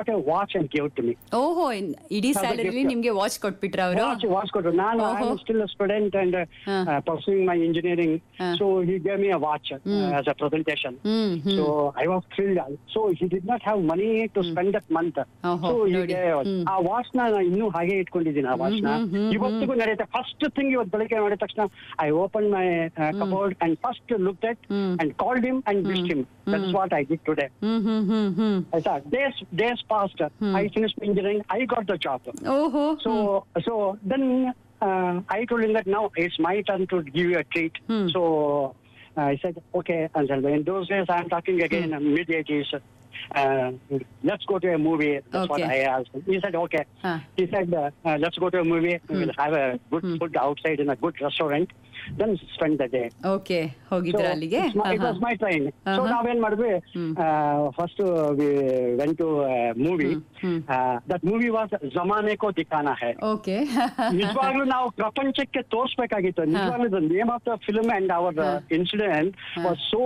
bought a watch and gave it to me. ಓಹೋ ಇನ್- ಇಡೀ ಅದು ಸ್ಯಾಲರಿ gift. ನಿಮ್ಗೆ ವಾಚ್ ಕೊಟ್ಬಿಟ್ರ ಅವರು Watch, watch ಕೊಟ್ರು. ನಾನು I ಓಹೋ. am still a student and uh, ಹಾ. uh, pursuing my engineering. ಹಾ. So he gave me a watch uh, as a presentation. Hmm hmm So I was thrilled. So he did not have money to spend that month. ಓಹೋ, So he ನೋಡಿ. gave- ಹ್ಮ್. ಆ watch ನ ನಾನು ಇನ್ನೂ ಹಾಗೆ ಇಟ್ಕೊಂಡಿದ್ದೀನಿ ಆ ವಾಚ್ ನ ಹ್ಮ್, ಹ್ಮ್, ಹ್ಮ್, ಇವತ್ತಿಗೂ ನಡೆಯುತ್ತೆ ಫಸ್ಟ್ ಥಿಂಗ್ ಇವತ್ತು ಬೆಳಿಗ್ಗೆ ಮಾಡಿದ ತಕ್ಷಣ I open my cupboard and first look that hmm. And called him and wished him that's what I did today hmm hmm hmm hmm ಆಯ್ತಾ days days past I finish engineering I got the job ಓಹೋ So, so then uh, I told him that now it's my turn to give you a treat. Hmm. So uh, I said, okay. And then in those days, I'm talking again mid 80s. Uh, let's go to a movie. That's what Okay. I asked. He said, okay. Huh. He said, uh, uh, let's go to a movie. We'll have a good food outside in a good restaurant. Then spend the day. Okay ಹೋಗಿದ್ರ ಅಲ್ಲಿಗೆ it's my- it was my train. So Uh-huh. ನಾವೇನ್ ಮಾಡಿದ್ವಿ first we went to movie that movie was Zamane Ko Dikhana Hai okay ನಿಜವಾಗ್ಲೂ ನಾವು ಪ್ರಪಂಚಕ್ಕೆ ತೋರ್ಸ್ಬೇಕಾಗಿತ್ತು ನಿಜವಾಗ್ಲೂ the name of the film and our incident was so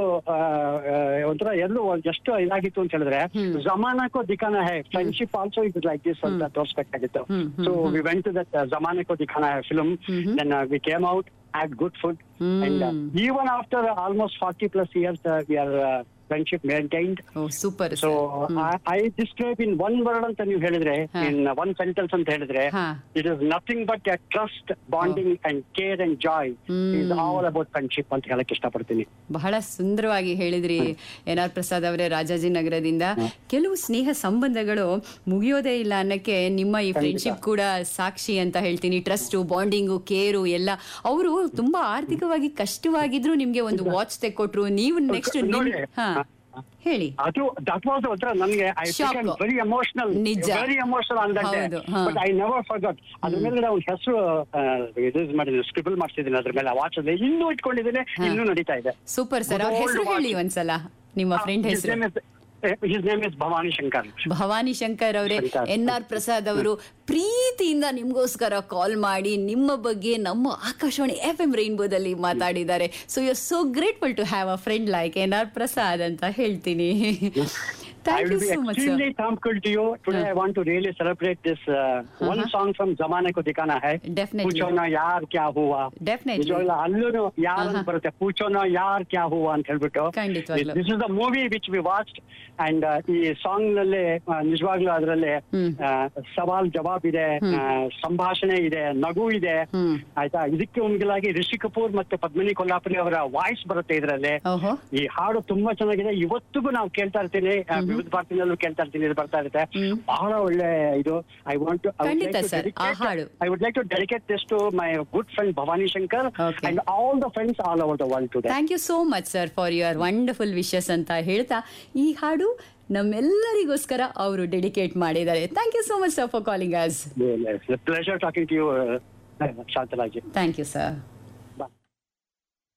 ಒಂಥರ ಎಲ್ಲೂ ಒಂದ್ ಎಷ್ಟು ಇದಾಗಿತ್ತು ಅಂತ ಹೇಳಿದ್ರೆ Zamane Ko Dikhana Hai friendship also it like this ಅಂತ ತೋರ್ಸ್ಬೇಕಾಗಿತ್ತು hmm, hmm, so we went to that Zamane Ko Dikhana Hai film then we came out had good food and uh, even after almost 40 plus years uh, we are uh, friendship maintained oh super so I describe in one word ಅಂತ ನೀವು ಹೇಳಿದ್ರೆ ಹಾ. In one sentence ಅಂತ ಹೇಳಿದ್ರೆ ಹಾ. It is nothing but a trust bonding and care and joy is all about friendship ಅಂತ ಹೇಳಕ್ ಇಷ್ಟಪಡ್ತೀನಿ ಬಹಳ ಸುಂದರವಾಗಿ ಹೇಳಿದ್ರಿ ಎನ್ ಆರ್ ಪ್ರಸಾದ್ ಅವರೇ ರಾಜಾಜಿನಗರದಿಂದ ಕೆಲವು ಸ್ನೇಹ ಸಂಬಂಧಗಳು ಮುಗಿಯೋದೇ ಇಲ್ಲ ಅನ್ನಕ್ಕೆ ನಿಮ್ಮ ಈ ಫ್ರೆಂಡ್ಶಿಪ್ ಕೂಡ ಸಾಕ್ಷಿ ಅಂತ ಹೇಳ್ತೀನಿ ಟ್ರಸ್ಟ್ ಬಾಂಡಿಂಗು ಕೇರು ಎಲ್ಲ ಅವರು ತುಂಬಾ ಆರ್ಥಿಕವಾಗಿ ಕಷ್ಟವಾಗಿದ್ರು ನಿಮ್ಗೆ ಒಂದು ವಾಚ್ ತೆಕ್ಕೊಟ್ರು ನೀವು ನೆಕ್ಸ್ಟ್ ನೋಡಿ, ಹಾ ಹಾ. ಹೇಳಿ ಅದು ದಟ್ ವಾಸ್ ಒಂಥರ ನನಗೆ ಐ Shock. ವೆರಿ ಎಮೋಷನಲ್ ನಿಜ. ವೆರಿ ಎಮೋಷನಲ್ ಅಂದಂತೆ ಹೌದು, ಹಾ. ಬಟ್ ಐ ನೆವರ್ ಫರ್ಗಟ್ ಅದ್ರ ಮೇಲೆ ಅವ್ನ ಹೆಸರು ಇದು ಮಾಡಿದ್ದೀನಿ ಸ್ಕ್ರಿಬಲ್ ಮಾಡ್ತಿದ್ದೀನಿ ಅದ್ರ ಮೇಲೆ ವಾಚ್ ಅಲ್ಲಿ ಇನ್ನೂ ಇಟ್ಕೊಂಡಿದ್ದೀನಿ ಇನ್ನೂ ನಡೀತಾ ಇದೆ ಸೂಪರ್ ಸರ್ ಅವ್ರ Old ಹೆಸರು ಹೇಳಿ watch. ಒಂದ್ಸಲ ನಿಮ್ಮ ಫ್ರೆಂಡ್ ಹೆಸರು his name is Bhavani Shankar Bhavani Shankar ಅವರೇ ಶಂಕರ್. ಎನ್ ಆರ್ ಪ್ರಸಾದ್ ಅವರು ಪ್ರೀತಿಯಿಂದ ನಿಮ್ಗೋಸ್ಕರ ಕಾಲ್ ಮಾಡಿ ನಿಮ್ಮ ಬಗ್ಗೆ ನಮ್ಮ ಆಕಾಶವಾಣಿ ಎಫ್ ಎಂ ರೈನ್ಬೋದಲ್ಲಿ ಮಾತಾಡಿದ್ದಾರೆ so you so grateful to have a friend like N R Prasad ಅಂತ ಹೇಳ್ತೀನಿ I thank you will be so much extremely thankful to you. Today I want to really celebrate this uh, one song from Zamane Ko Dikana Hai. Definitely. ಪೂಚೋನ ಯಾರ್ ಕ್ಯಾ ಹೂವ Definitely. ನಿಜವಾಗ್ಲೂ ಅಲ್ಲೂ ಯಾರ್ ಅಂತ ಬರುತ್ತೆ ಪೂಚೋನ ಯಾರ್ ಕ್ಯಾ ಹೂವ ಅಂತ ಹೇಳ್ಬಿಟ್ಟು ಖಂಡಿತವಾಗ್ಲೂ. This is the movie which we watch and ಈ ಸಾಂಗ್ ನಲ್ಲಿ ಆ, ನಿಜವಾಗ್ಲೂ ಅದರಲ್ಲಿ ಸವಾಲ್ ಜವಾಬ್ ಇದೆ ಆ, ಸಂಭಾಷಣೆ ಇದೆ ನಗು ಇದೆ ಹ್ಮ್. ಆಯ್ತಾ ಇದಕ್ಕೆ ಮುಂಗಿಲಾಗಿ ರಿಷಿ ಕಪೂರ್ ಮತ್ತೆ ಪದ್ಮಿನಿ ಕೊಲ್ಲಾಪುರಿ ಅವರ ವಾಯ್ಸ್ ಬರುತ್ತೆ ಇದರಲ್ಲಿ ಓಹೋ ಈ ಹಾಡು ತುಂಬಾ ಚೆನ್ನಾಗಿದೆ ಇವತ್ತಿಗೂ ನಾವು ಕೇಳ್ತಾ ಇರ್ತೀನಿ ಆ, ವಿವಿಧ ಭಾರತಿನಲ್ಲೂ ಕೇಳ್ತಾ ಇರ್ತೀನಿ ಇದು ಬರ್ತಾ ಇರುತ್ತೆ ಬಹಳ ಒಳ್ಳೆ ಇದು ಐ ವಾಂಟ್ ಖಂಡಿತ sir, ಆ ಹಾಡು. I would like to dedicate this to my good friend Bhavani Shankar Okay. And all the friends all over the world today thank you so much sir for your wonderful wishes ಅಂತ ಹೇಳ್ತಾ ಈ ಹಾಡು ನಮ್ಮೆಲ್ಲರಿಗೋಸ್ಕರ ಅವರು dedicate ಮಾಡಿದ್ದಾರೆ thank you so much sir for calling us pleasure talking to you Shantaraj thank you sir